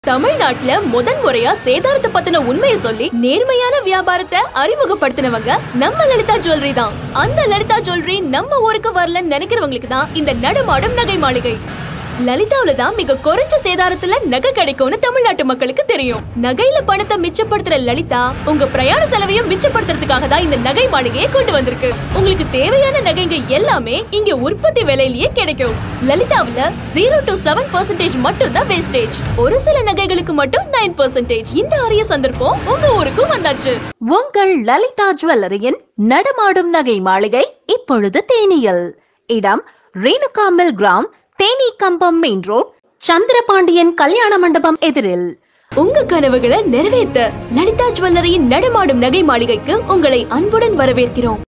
தமிழ்நாட்டுல முதன் முறையா சேதாரத்தை பத்தின உண்மையை சொல்லி நேர்மையான வியாபாரத்தை அறிமுகப்படுத்தினவங்க நம்ம லலிதா ஜுவல்லரி தான் அந்த லலிதா ஜுவல்லரி நம்ம ஊருக்கு வரலன்னு நினைக்கிறவங்களுக்கு தான் இந்த நடமாடும் நகை மாளிகை லலிதாவுல தான் மிக குறைஞ்ச சேதாரத்துல நகை கிடைக்கும்னு தமிழ்நாட்டு மக்களுக்கு தெரியும் நகையில பணத்தை மிச்சப்படுத்துற லலிதா உங்க பிரயாண செலவையும் மிச்சப்படுத்துறதுக்காக தான் இந்த நகை மாளிகையை கொண்டு வந்திருக்கு உங்களுக்கு தேவையான நகைங்க எல்லாமே இங்க உற்பத்தி விலையிலேயே கிடைக்கும் லலிதாவுல ஜீரோ டு செவன் பர்சன்டேஜ் மட்டும் தான் வேஸ்டேஜ் ஒரு சில நகைகளுக்கு மட்டும் நைன் பர்சன்டேஜ் இந்த அரிய சந்தர்ப்பம் உங்க ஊருக்கும் வந்தாச்சு உங்கள் லலிதா ஜுவல்லரியின் நடமாடும் நகை மாளிகை இப்பொழுது தேனியில் இடம் Renuka mill ground Theni Kambam main road Chandrapandiyan கல்யாண மண்டபம் எதிரில் உங்க கனவுகளை நிறைவேற்ற லலிதா ஜுவல்லரியின் நடமாடும் நகை மாளிகைக்கு உங்களை அன்புடன் வரவேற்கிறோம்